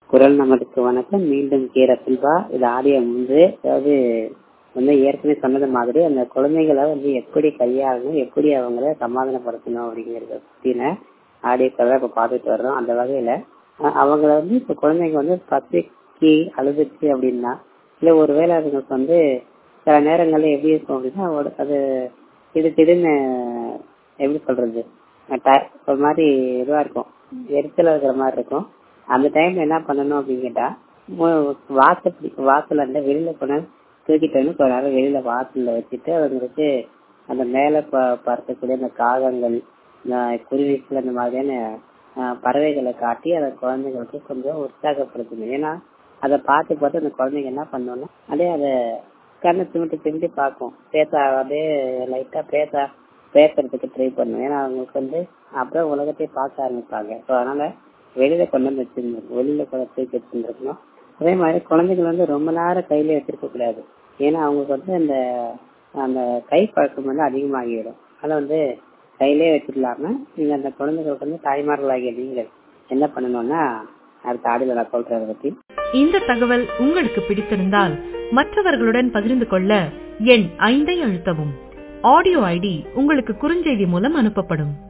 குரல் நமதுக்கு வணக்கம் மீண்டும் கீர செல்வா இது ஆடியோ வந்து அதாவது வந்து ஏற்கனவே சொன்னது மாதிரி அந்த குழந்தைகளை வந்து எப்படி கையாளணும் எப்படி அவங்கள சமாதானப்படுத்தணும் அப்படிங்கறத பத்தின ஆடியோக்களை இப்ப பார்த்துட்டு வர்றோம் அந்த வகையில அஹ் அவங்கள வந்து இப்ப குழந்தைங்க வந்து பசிக்கு அழுதுச்சு அப்படின்னா இல்ல ஒருவேளை அதுங்களுக்கு வந்து சில நேரங்கள்ல எப்படி இருக்கும் அப்படின்னா ஒரு- அது திடு திடுன்னு எப்படி சொல்றது ட- ஒரு மாதிரி இதுவா இருக்கும் எரிச்சலா இருக்கிற மாதிரி இருக்கும் அந்த டைம்ல என்ன பண்ணணும் அப்படின்னு கேட்டா மு- வாசல் பிடி- வாசல்ல இருந்து வெளியில கொண்டு தூக்கிட்டு வந்து கொஞ்ச நேரம் வெளியில வாசல்ல வச்சுட்டு அவங்களுக்கு அந்த மேல ப- பறக்கக்கூடிய அந்த காகங்கள் இந்த குருவிகள் அந்த மாதிரியான அஹ், பறவைகளை காட்டி அந்த குழந்தைங்களுக்கு கொஞ்சம் உற்சாகப்படுத்தணும் ஏன்னா அதை பார்த்து பார்த்து அந்த குழந்தைங்க என்ன பண்ணணும்னா அப்படியே அதை கண்ணை சிமிட்டி சிமிட்டி பார்க்கும் பேச அப்படியே லைட்டா பேச பேசுறதுக்கு ட்ரை பண்ணும் ஏன்னா அவங்களுக்கு வந்து அப்புறம் உலகத்தை பார்க்க ஆரம்பிப்பாங்க ஸோ அதனால வெளியில கொண்டு வந்து வச்சிருந்தோம் வெளியில கொண்டு தூக்கி வச்சிருந்துருக்கணும் அதே மாதிரி குழந்தைகள் வந்து ரொம்ப நேரம் கையில வச்சிருக்க கூடாது ஏன்னா அவங்களுக்கு வந்து அந்த அந்த கை பழக்கம் வந்து அதிகமாகிவிடும் அதை வந்து கையிலே வச்சிடலாம நீங்க அந்த குழந்தைகளுக்கு வந்து தாய்மார்களாகிய நீங்கள் என்ன பண்ணணும்னா அடுத்த ஆடியில் நான் சொல்றேன் அதை பத்தி இந்த தகவல் உங்களுக்கு பிடித்திருந்தால் மற்றவர்களுடன் பகிர்ந்து கொள்ள எண் ஐந்தை அழுத்தவும் ஆடியோ ஐடி உங்களுக்கு குறுஞ்செய்தி மூலம் அனுப்பப்படும்